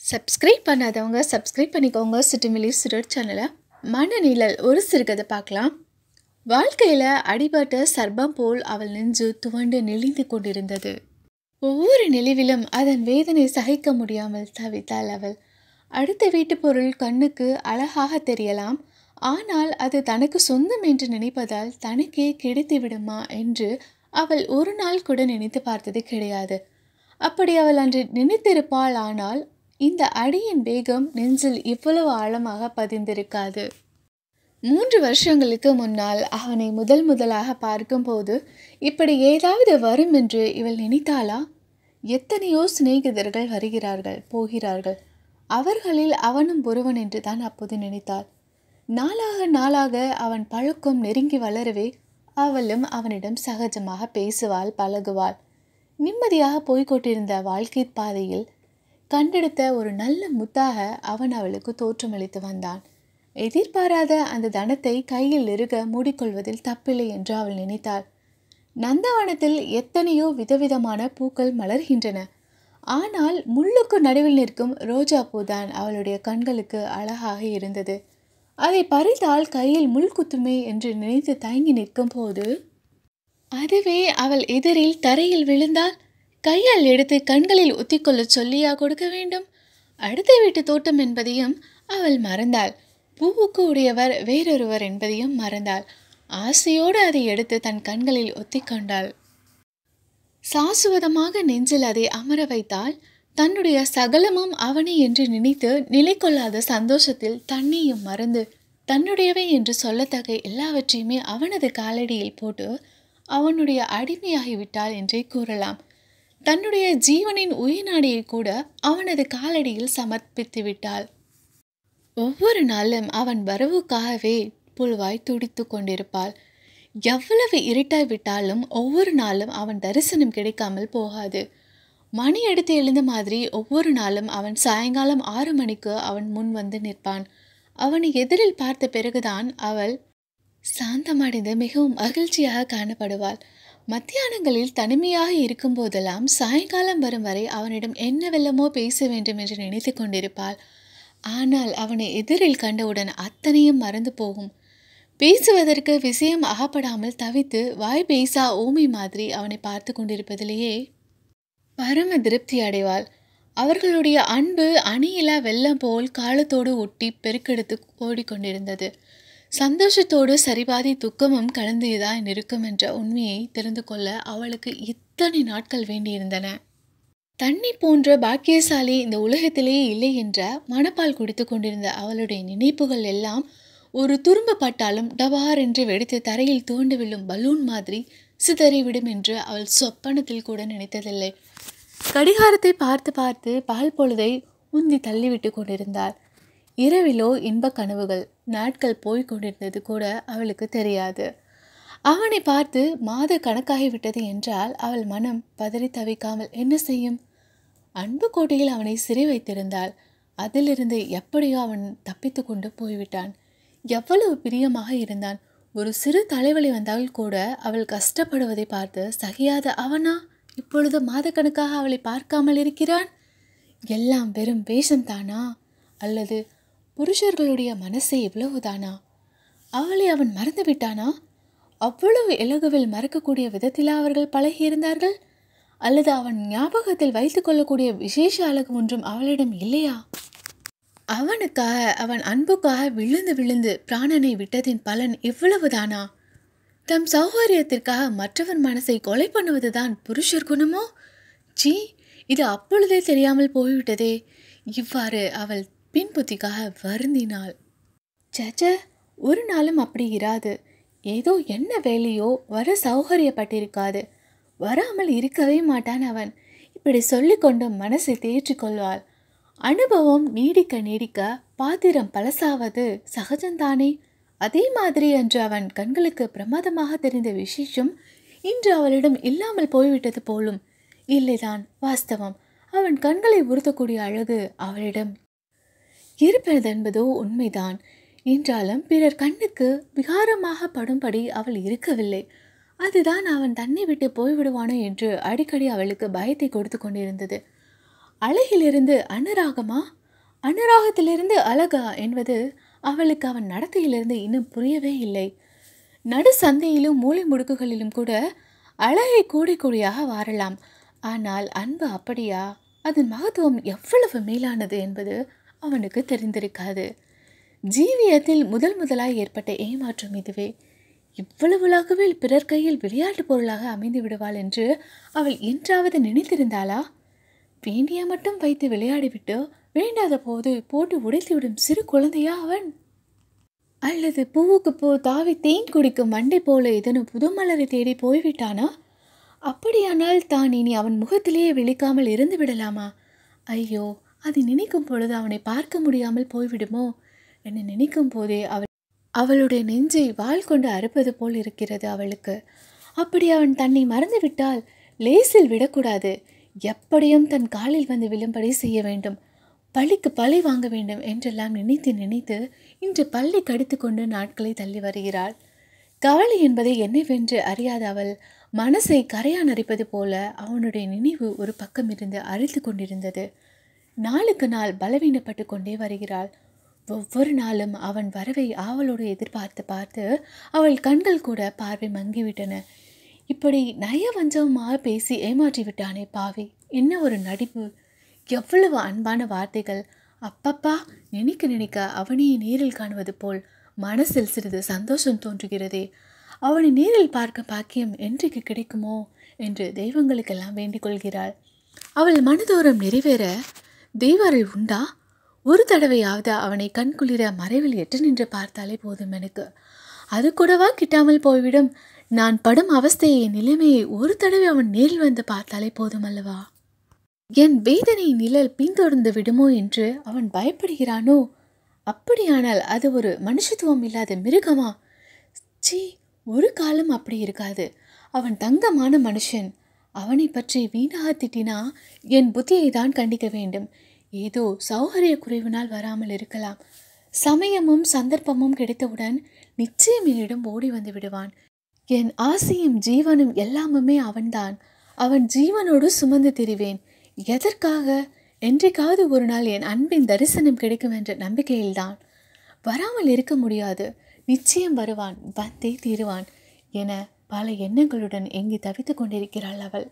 subscribe பண்ணாதவங்க subscribe பண்ணிக்கோங்க சிட்டுமிலி சுடர் சேனலை மனநிழல் ஒரு சிறுகதை பார்க்கலாம் வாழ்க்கையில் அடிபட்ட சர்ப்பம் போல் அவள் நெஞ்சு துவண்டு நெளிந்து கொண்டிருந்தது ஒவ்வொரு நெளிவிலும் அதன் வேதனை சகிக்க முடியாமல் தவித்தாள் அவள் அடுத்த வீட்டு பொருள் கண்ணுக்கு அழகாக தெரியலாம் ஆனால் அது தனக்கு சொந்தம் என்று நினைப்பதால் தனக்கே கிடைத்து விடுமா என்று அவள் ஒரு நாள் கூட நினைத்து பார்த்தது கிடையாது அப்படி அவள் அன்று நினைத்திருப்பாள் ஆனால் இந்த அடியின் வேகம் நெஞ்சில் இவ்வளவு ஆழமாக பதிந்திருக்காது மூன்று வருஷங்களுக்கு முன்னால் அவனை முதல் முதலாக பார்க்கும்போது இப்படி ஏதாவது வரும் என்று இவள் நினைத்தாளா எத்தனையோ சிநேகிதர்கள் வருகிறார்கள் போகிறார்கள் அவர்களில் அவனும் ஒருவன் என்று தான் அப்போது நினைத்தாள் நாளாக நாளாக அவன் பழக்கம் நெருங்கி வளரவே அவளும் அவனிடம் சகஜமாக பேசுவாள் பழகுவாள் நிம்மதியாக போய்கொண்டிருந்த வாழ்க்கை பாதையில் கண்டெடுத்த ஒரு நல்ல முத்தாக அவன் அவளுக்கு தோற்றமளித்து வந்தான் எதிர்பாராத அந்த தனத்தை கையில் இருக மூடிக்கொள்வதில் தப்பில்லை என்று அவள் நினைத்தாள் நந்தவனத்தில் எத்தனையோ விதவிதமான பூக்கள் மலர்கின்றன ஆனால் முள்ளுக்கு நடுவில் நிற்கும் ரோஜா பூதான் அவளுடைய கண்களுக்கு அழகாக இருந்தது அதை பறித்தால் கையில் முள் குத்துமே என்று நினைத்து தயங்கி நிற்கும் போது அதுவே அவள் எதிரில் தரையில் விழுந்தால் கையால் எடுத்து கண்களில் ஒத்திக்கொள்ள சொல்லியா கொடுக்க வேண்டும் அடுத்த வீட்டு தோட்டம் என்பதையும் அவள் மறந்தாள் பூவுக்கு உடையவர் வேறொருவர் என்பதையும் மறந்தாள் ஆசையோடு அதை எடுத்து தன் கண்களில் ஒத்திக்கொண்டாள் சாசுவதமாக நெஞ்சில் அதை அமர வைத்தால் தன்னுடைய சகலமும் அவனே என்று நினைத்து நிலை கொள்ளாத சந்தோஷத்தில் தன்னையும் மறந்து தன்னுடையவை என்று சொல்லத்தக்க எல்லாவற்றையுமே அவனது காலடியில் போட்டு அவனுடைய அடிமையாகிவிட்டாள் என்றே கூறலாம் தன்னுடைய ஜீவனின் உயிர்நாடியை கூட அவனது காலடியில் சமர்ப்பித்து விட்டாள் ஒவ்வொரு நாளும் அவன் வரவுக்காகவே புழுவாய் துடித்து கொண்டிருப்பாள் எவ்வளவு இருட்டாய் விட்டாலும் ஒவ்வொரு நாளும் அவன் தரிசனம் கிடைக்காமல் போகாது மணி எடுத்து எழுந்த மாதிரி ஒவ்வொரு நாளும் அவன் சாயங்காலம் ஆறு மணிக்கு அவன் முன் வந்து நிற்பான் அவனை எதிரில் பார்த்த பிறகுதான் அவள் சாந்தமடைந்து மிகவும் மகிழ்ச்சியாக காணப்படுவாள் மத்தியானங்களில் தனிமையாக இருக்கும் போதெல்லாம் சாயங்காலம் வரும் வரை அவனிடம் என்னவெல்லாமோ பேச வேண்டும் என்று நினைத்து கொண்டிருப்பாள் ஆனால் அவனை எதிரில் கண்டவுடன் அத்தனையும் மறந்து போகும் பேசுவதற்கு விஷயம் அகப்படாமல் தவித்து வாய் பேசா ஊமை மாதிரி அவனை பார்த்து கொண்டிருப்பதிலேயே பரம திருப்தி அடைவாள் அவர்களுடைய அன்பு அணியிலா வெள்ளம் போல் காலத்தோடு ஒட்டி பெருக்கெடுத்து ஓடிக்கொண்டிருந்தது சந்தோஷத்தோடு சரிபாதி துக்கமும் கலந்துதான் இருக்கும் என்ற உண்மையை தெரிந்து கொள்ள அவளுக்கு இத்தனை நாட்கள் வேண்டியிருந்தன தண்ணி போன்ற பாக்கியசாலி இந்த உலகத்திலேயே இல்லை என்ற மனப்பால் குடித்து கொண்டிருந்த அவளுடைய நினைப்புகள் எல்லாம் ஒரு துரும்பு பட்டாலும் டபார் என்று வெடித்து தரையில் தோண்டு விழும் பலூன் மாதிரி சிதறிவிடும் என்று அவள் சொப்பனத்தில் கூட நினைத்ததில்லை கடிகாரத்தை பார்த்து பார்த்து பால் பொழுதை உந்தி தள்ளிவிட்டு கொண்டிருந்தாள் இரவிலோ இன்ப கனவுகள் நாட்கள் போய் கொண்டிருந்தது கூட அவளுக்கு தெரியாது அவனை பார்த்து மாத கணக்காகிவிட்டது என்றால் அவள் மனம் பதறி தவிக்காமல் என்ன செய்யும் அன்பு கோட்டையில் அவனை சிறை வைத்திருந்தாள் அதிலிருந்து எப்படியோ அவன் தப்பித்து கொண்டு போய்விட்டான் எவ்வளவு பிரியமாக இருந்தான் ஒரு சிறு தலைவலி வந்தால் கூட அவள் கஷ்டப்படுவதை பார்த்து சகியாத அவனா இப்பொழுது மாதக்கணக்காக அவளை பார்க்காமல் இருக்கிறான் எல்லாம் வெறும் வேஷம்தானா அல்லது புருஷர்களுடைய மனசே இவ்வளவுதானா அவளை அவன் மறந்து விட்டானா அவ்வளவு இலகுவில் மறக்கக்கூடிய விதத்திலா அவர்கள் பழகியிருந்தார்கள் அல்லது அவன் ஞாபகத்தில் வைத்து கொள்ளக்கூடிய விசேஷ அழகு ஒன்றும் அவளிடம் இல்லையா அவனுக்காக அவன் அன்புக்காக விழுந்து விழுந்து பிராணனை விட்டதின் பலன் இவ்வளவுதானா தம் சௌகரியத்திற்காக மற்றவர் மனசை கொலை பண்ணுவதுதான் புருஷர் குணமோ சீ இது அப்பொழுதே தெரியாமல் போய்விட்டதே இவ்வாறு அவள் பின்புத்திக்காக வருந்தினாள் சச்ச ஒரு நாளும் அப்படி இராது ஏதோ என்ன வேலையோ வர சௌகரியப்பட்டிருக்காது வராமல் இருக்கவே மாட்டான் அவன் இப்படி சொல்லிக்கொண்டு மனசை தேற்றிக் கொள்வாள் அனுபவம் நீடிக்க நீடிக்க பாத்திரம் பழசாவது சகஜந்தானே அதே மாதிரி அன்று அவன் கண்களுக்கு பிரமாதமாக தெரிந்த விசேஷம் இன்று அவளிடம் இல்லாமல் போய்விட்டது போலும் இல்லைதான் வாஸ்தவம் அவன் கண்களை உறுத்தக்கூடிய அழகு அவளிடம் இருப்பதென்பதோ உண்மைதான் என்றாலும் பிறர் கண்ணுக்கு விகாரமாக படும்படி அவள் இருக்கவில்லை அதுதான் அவன் தன்னை விட்டு போய்விடுவானோ என்று அடிக்கடி அவளுக்கு பயத்தை கொடுத்து கொண்டிருந்தது அழகிலிருந்து அனுராகமா அனுராகத்திலிருந்து அழகா என்பது அவளுக்கு அவன் நடத்தையிலிருந்து இன்னும் புரியவே இல்லை நடு சந்தையிலும் மூலை முடுக்குகளிலும் கூட அழகை கூடி கூடியாக வாரலாம் ஆனால் அன்பு அப்படியா அதன் மகத்துவம் எவ்வளவு மேலானது என்பது அவனுக்கு தெரிந்திருக்காது ஜீவியத்தில் முதல் முதலாய் ஏற்பட்ட ஏமாற்றம் இதுவே இவ்வளவு உலகவில் பிறர் கையில் விளையாட்டு பொருளாக அமைந்து விடுவாள் என்று அவள் என்றாவது நினைத்திருந்தாளா வேண்டிய மட்டும் வைத்து விளையாடிவிட்டு வேண்டாத போது போட்டு உடைத்துவிடும் சிறு குழந்தையா அவன் அல்லது பூவுக்கு பூ தாவி தேன் குடிக்கும் மண்டை போல ஏதேனும் புதுமலரை தேடி போய்விட்டானா அப்படியானால் தான் இனி அவன் முகத்திலேயே விழிக்காமல் இருந்து விடலாமா ஐயோ அதை நினைக்கும் பொழுது அவனை பார்க்க முடியாமல் போய்விடுமோ என்று நினைக்கும் போதே அவள் அவளுடைய நெஞ்சை வாள் கொண்டு அறுப்பது போல் இருக்கிறது அவளுக்கு அப்படி அவன் தன்னை மறந்துவிட்டால் லேசில் விடக்கூடாது எப்படியும் தன் காலில் வந்து விழும்படி செய்ய வேண்டும் பள்ளிக்கு பழி வாங்க வேண்டும் என்றெல்லாம் நினைத்து நினைத்து இன்று பள்ளி கடித்து கொண்டு நாட்களை தள்ளி வருகிறாள் கவலை என்பதை என்னவென்று அறியாத அவள் மனசை கரையான் அரிப்பது போல அவனுடைய நினைவு ஒரு பக்கம் இருந்து அரித்து கொண்டிருந்தது நாளுக்கு நாள் பலவீனப்பட்டு கொண்டே வருகிறாள் ஒவ்வொரு நாளும் அவன் வரவை ஆவலோடு எதிர்பார்த்து பார்த்து அவள் கண்கள் கூட பார்வை மங்கிவிட்டன இப்படி நயவஞ்சகமாக பேசி ஏமாற்றி விட்டானே பாவி என்ன ஒரு நடிப்பு எவ்வளவு அன்பான வார்த்தைகள் அப்பப்பா நினைக்க நினைக்க அவனையே நேரில் காணுவது போல் மனசில் சிறிது சந்தோஷம் தோன்றுகிறதே அவனை நேரில் பார்க்க பாக்கியம் என்றைக்கு கிடைக்குமோ என்று தெய்வங்களுக்கெல்லாம் வேண்டிக் கொள்கிறாள் அவள் மனதோரம் நிறைவேற தெய்வர்கள் உண்டா ஒரு தடவையாவது அவனை கண்குளிர மறைவில் எட்டு நின்று பார்த்தாலே போதும் எனக்கு அது கூடவா கிட்டாமல் போய்விடும் நான் படும் அவஸ்தையை நிலைமையை ஒரு தடவை அவன் நேரில் வந்து பார்த்தாலே போதும் அல்லவா என் வேதனை நிழல் பின்தொடர்ந்து விடுமோ என்று அவன் பயப்படுகிறானோ அப்படியானால் அது ஒரு மனுஷத்துவம் இல்லாத மிருகமா சீ ஒரு காலம் அப்படி இருக்காது அவன் தங்கமான மனுஷன் அவனை பற்றி வீணாக திட்டினா என் புத்தியை தான் கண்டிக்க வேண்டும் ஏதோ சௌகரிய குறைவினால் வராமல் இருக்கலாம் சமயமும் சந்தர்ப்பமும் கிடைத்தவுடன் நிச்சயம் என்னிடம் ஓடி வந்து விடுவான் என் ஆசையும் ஜீவனும் எல்லாமுமே அவன்தான் அவன் ஜீவனோடு சுமந்து திரிவேன் எதற்காக என்றைக்காவது ஒரு நாள் என் அன்பின் தரிசனம் கிடைக்கும் என்ற நம்பிக்கையில்தான் வராமல் இருக்க முடியாது நிச்சயம் வருவான் வந்தே தீருவான் என பல எண்ணங்களுடன் எங்கி தவித்து கொண்டிருக்கிறாள் அவள்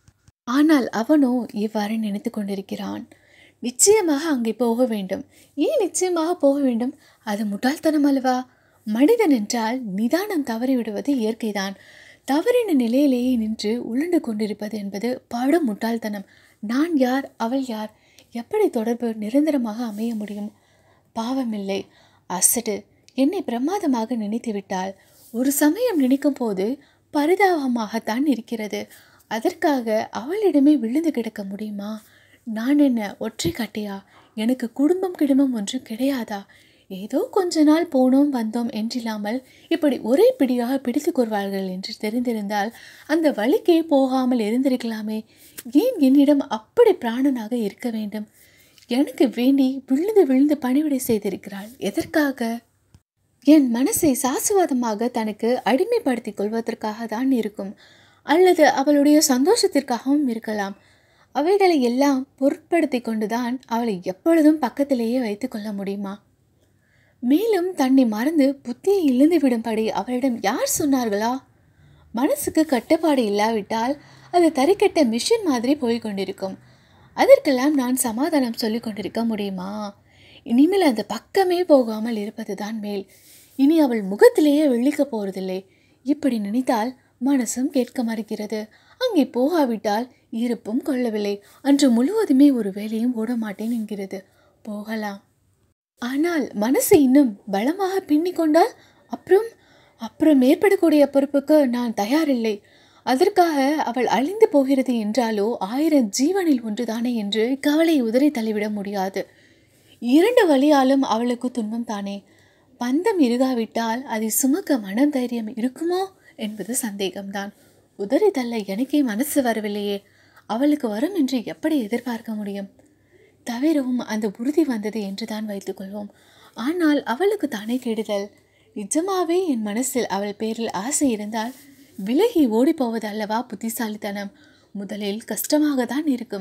ஆனால் அவனோ இவ்வாறு நினைத்து கொண்டிருக்கிறான் நிச்சயமாக அங்கே போக வேண்டும் ஏன் நிச்சயமாக போக வேண்டும் அது முட்டாள்தனம் அல்லவா மனிதன் என்றால் நிதானம் தவறிவிடுவது இயற்கைதான் தவறின நிலையிலேயே நின்று உருண்டு கொண்டிருப்பது என்பது படும் முட்டாள்தனம் நான் யார் அவள் யார் எப்படி தொடர்பு நிரந்தரமாக அமைய முடியும் பாவமில்லை அசடு என்னை பிரமாதமாக நினைத்து விட்டால் ஒரு சமயம் நினைக்கும் போது பரிதாபமாகத்தான் இருக்கிறது அதற்காக அவளிடமே விழுந்து கிடக்க முடியுமா நான் என்ன ஒற்றை கட்டியா எனக்கு குடும்பம் கிடும்பம் ஒன்றும் கிடையாதா ஏதோ கொஞ்ச நாள் போனோம் வந்தோம் என்றில்லாமல் இப்படி ஒரே பிடியாக பிடித்து கொள்வார்கள் என்று தெரிந்திருந்தால் அந்த வழிக்கே போகாமல் இருந்திருக்கலாமே ஏன் என்னிடம் அப்படி பிராணனாக இருக்க வேண்டும் எனக்கு வேண்டி விழுந்து விழுந்து பணிவிடை செய்திருக்கிறாள் எதற்காக என் மனசை சாசுவாதமாக தனக்கு அடிமைப்படுத்திக் கொள்வதற்காக தான் இருக்கும் அல்லது அவளுடைய சந்தோஷத்திற்காகவும் இருக்கலாம் அவைகளை எல்லாம் பொருட்படுத்தி கொண்டுதான் அவளை எப்பொழுதும் பக்கத்திலேயே வைத்து கொள்ள முடியுமா மேலும் தன்னை மறந்து புத்தியை இழந்து விடும்படி அவளிடம் யார் சொன்னார்களா மனசுக்கு கட்டுப்பாடு இல்லாவிட்டால் அது தறிக்கட்ட மிஷின் மாதிரி போய் கொண்டிருக்கும் அதற்கெல்லாம் நான் சமாதானம் சொல்லி கொண்டிருக்க முடியுமா இனிமேல் அந்த பக்கமே போகாமல் இருப்பதுதான் மேல் இனி அவள் முகத்திலேயே வெள்ளிக்க போவதில்லை இப்படி நினைத்தால் மனசும் கேட்க மறுக்கிறது அங்கே போகாவிட்டால் இருப்பும் கொள்ளவில்லை அன்று முழுவதுமே ஒரு வேலையும் ஓட மாட்டேன் என்கிறது போகலாம் ஆனால் மனசு இன்னும் பலமாக பின்னிக் கொண்டால் அப்புறம் அப்புறம் ஏற்படக்கூடிய பொறுப்புக்கு நான் தயாரில்லை அதற்காக அவள் அழிந்து போகிறது என்றாலோ ஆயிரம் ஜீவனில் ஒன்றுதானே என்று கவலை உதறி தள்ளிவிட முடியாது இரண்டு வழியாலும் அவளுக்கு துன்பம் தானே பந்தம் இருகாவிட்டால் அதை சுமக்க மனம் தைரியம் இருக்குமோ என்பது சந்தேகம்தான் உதறி தள்ள எனக்கே மனசு வரவில்லையே அவளுக்கு வரும் என்று எப்படி எதிர்பார்க்க முடியும் தவிரவும் அந்த உறுதி வந்தது என்றுதான் வைத்துக்கொள்வோம் ஆனால் அவளுக்கு தானே கெடுதல் நிஜமாவே என் மனசில் அவள் பேரில் ஆசை இருந்தால் விலகி ஓடி போவது அல்லவா புத்திசாலித்தனம் முதலில் கஷ்டமாக தான் இருக்கும்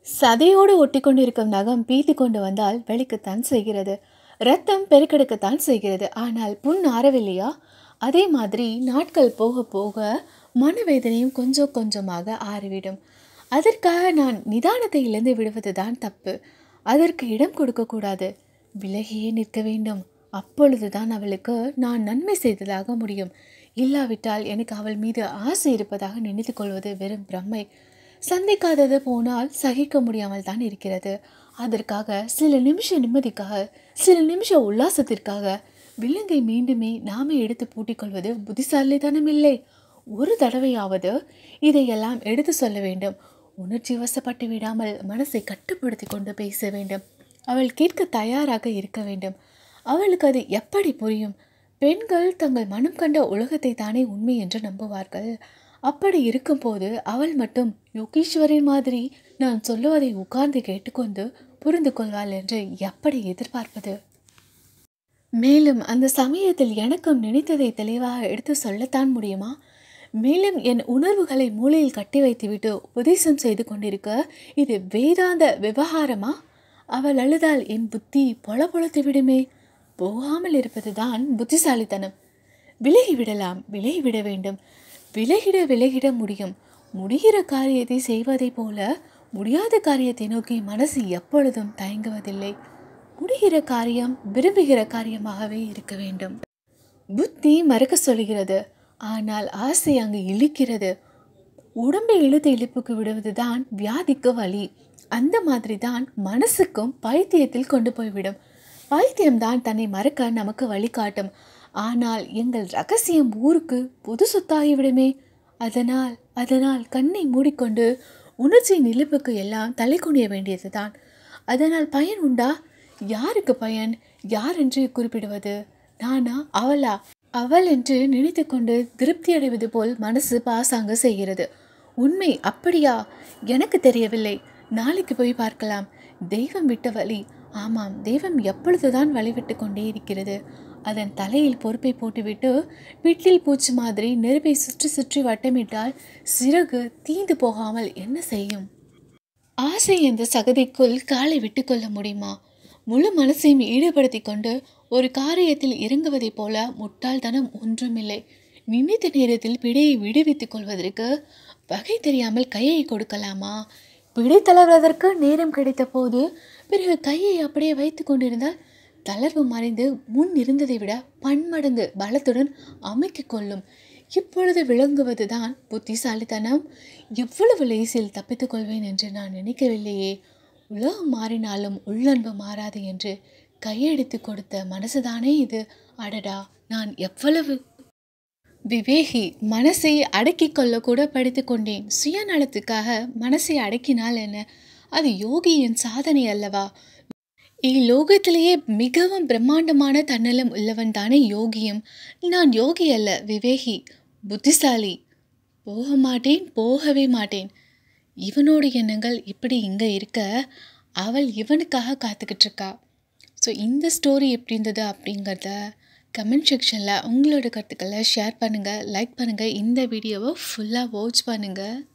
சதையோடு ஒட்டிக்கொண்டிருக்கும் நகம் பீத்து கொண்டு வந்தால் வெளிக்கத்தான் செய்கிறது ரத்தம் பெருக்கெடுக்கத்தான் செய்கிறது ஆனால் புண் ஆறவில்லையா அதே மாதிரி நாட்கள் போக போக மனவேதனையும் கொஞ்சம் கொஞ்சமாக ஆறிவிடும் அதற்காக நான் நிதானத்தை இழந்து விடுவது தான் தப்பு அதற்கு இடம் கொடுக்கக்கூடாது விலகியே நிற்க வேண்டும் அப்பொழுதுதான் அவளுக்கு நான் நன்மை செய்ததாக முடியும் இல்லாவிட்டால் எனக்கு அவள் மீது ஆசை இருப்பதாக நினைத்து கொள்வது வெறும் பிரம்மை சந்திக்காதது போனால் சகிக்க முடியாமல் தான் இருக்கிறது அதற்காக சில நிமிஷ நிம்மதிக்காக சில நிமிஷ உல்லாசத்திற்காக விலங்கை மீண்டுமே நாமே எடுத்து பூட்டிக்கொள்வது புத்திசாலித்தனம் இல்லை ஒரு தடவையாவது இதையெல்லாம் எடுத்து சொல்ல வேண்டும் உணர்ச்சி வசப்பட்டு விடாமல் மனசை கட்டுப்படுத்தி கொண்டு பேச வேண்டும் அவள் கேட்க தயாராக இருக்க வேண்டும் அவளுக்கு அது எப்படி புரியும் பெண்கள் தங்கள் மனம் கண்ட உலகத்தை தானே உண்மை என்று நம்புவார்கள் அப்படி இருக்கும்போது அவள் மட்டும் யோகீஸ்வரின் மாதிரி நான் சொல்லுவதை உட்கார்ந்து கேட்டுக்கொண்டு புரிந்து கொள்வாள் என்று எப்படி எதிர்பார்ப்பது மேலும் அந்த சமயத்தில் எனக்கும் நினைத்ததை தெளிவாக எடுத்து சொல்லத்தான் முடியுமா மேலும் என் உணர்வுகளை மூளையில் கட்டி வைத்துவிட்டு உபதேசம் செய்து கொண்டிருக்க இது வேதாந்த விவகாரமா அவள் அழுதால் என் புத்தி பொல பொலத்து விடுமே போகாமல் இருப்பதுதான் புத்திசாலித்தனம் விலகி விடலாம் விலகி விட வேண்டும் விலகிட விலகிட முடியும் முடிகிற காரியத்தை செய்வதைப் போல முடியாத காரியத்தை நோக்கி மனசு எப்பொழுதும் தயங்குவதில்லை முடிகிற காரியம் விரும்புகிற காரியமாகவே இருக்க வேண்டும் புத்தி மறக்க சொல்கிறது ஆனால் ஆசை அங்கு இழுக்கிறது உடம்பை இழுத்து இழுப்புக்கு விடுவதுதான் வியாதிக்கு வழி அந்த மாதிரி தான் மனசுக்கும் பைத்தியத்தில் கொண்டு போய்விடும் பைத்தியம்தான் தன்னை மறக்க நமக்கு வழிகாட்டும் ஆனால் எங்கள் ரகசியம் ஊருக்கு புது சொத்தாகிவிடுமே அதனால் அதனால் கண்ணை மூடிக்கொண்டு உணர்ச்சி நிலுப்புக்கு எல்லாம் தலை குனிய வேண்டியது தான் அதனால் பயன் உண்டா யாருக்கு பயன் யார் என்று குறிப்பிடுவது நானா அவளா அவள் என்று நினைத்து கொண்டு திருப்தி அடைவது போல் மனசு பாசாங்க செய்கிறது உண்மை அப்படியா எனக்கு தெரியவில்லை நாளைக்கு போய் பார்க்கலாம் தெய்வம் விட்ட வழி ஆமாம் தெய்வம் எப்பொழுதுதான் வழிவிட்டு கொண்டே இருக்கிறது அதன் தலையில் பொறுப்பை போட்டுவிட்டு வீட்டில் பூச்சி மாதிரி நெருப்பை சுற்றி சுற்றி வட்டமிட்டால் சிறகு தீந்து போகாமல் என்ன செய்யும் ஆசை என்ற சகதிக்குள் காலை விட்டுக்கொள்ள முடியுமா முழு மனசையும் ஈடுபடுத்தி கொண்டு ஒரு காரியத்தில் இறங்குவதைப் போல முட்டாள்தனம் ஒன்றுமில்லை நினைத்த நேரத்தில் பிடையை விடுவித்துக் கொள்வதற்கு வகை தெரியாமல் கையை கொடுக்கலாமா பிடை தளர்வதற்கு நேரம் கிடைத்த போது பிறகு கையை அப்படியே வைத்து கொண்டிருந்தால் தளர்வு மறைந்து முன் இருந்ததை விட பன்மடங்கு பலத்துடன் அமைக்கிக் கொள்ளும் இப்பொழுது விளங்குவது தான் புத்திசாலித்தனம் எவ்வளவு லேசில் தப்பித்துக் கொள்வேன் என்று நான் நினைக்கவில்லையே உலகம் மாறினாலும் உள்ளன்பு மாறாது என்று கையெடுத்து கொடுத்த மனசுதானே இது அடடா நான் எவ்வளவு விவேகி மனசை அடக்கிக் கொள்ள கூட படித்து கொண்டேன் சுயநலத்துக்காக மனசை அடக்கினால் என்ன அது யோகியின் சாதனை அல்லவா இலோகத்திலேயே மிகவும் பிரம்மாண்டமான தன்னலம் உள்ளவன் தானே யோகியும் நான் யோகி அல்ல விவேகி புத்திசாலி போக மாட்டேன் போகவே மாட்டேன் இவனோட எண்ணங்கள் இப்படி இங்கே இருக்க அவள் இவனுக்காக காத்துக்கிட்டு இருக்கா ஸோ இந்த ஸ்டோரி எப்படி இருந்தது அப்படிங்கிறத கமெண்ட் செக்ஷனில் உங்களோட கருத்துக்களை ஷேர் பண்ணுங்கள் லைக் பண்ணுங்கள் இந்த வீடியோவை ஃபுல்லாக வாட்ச் பண்ணுங்கள்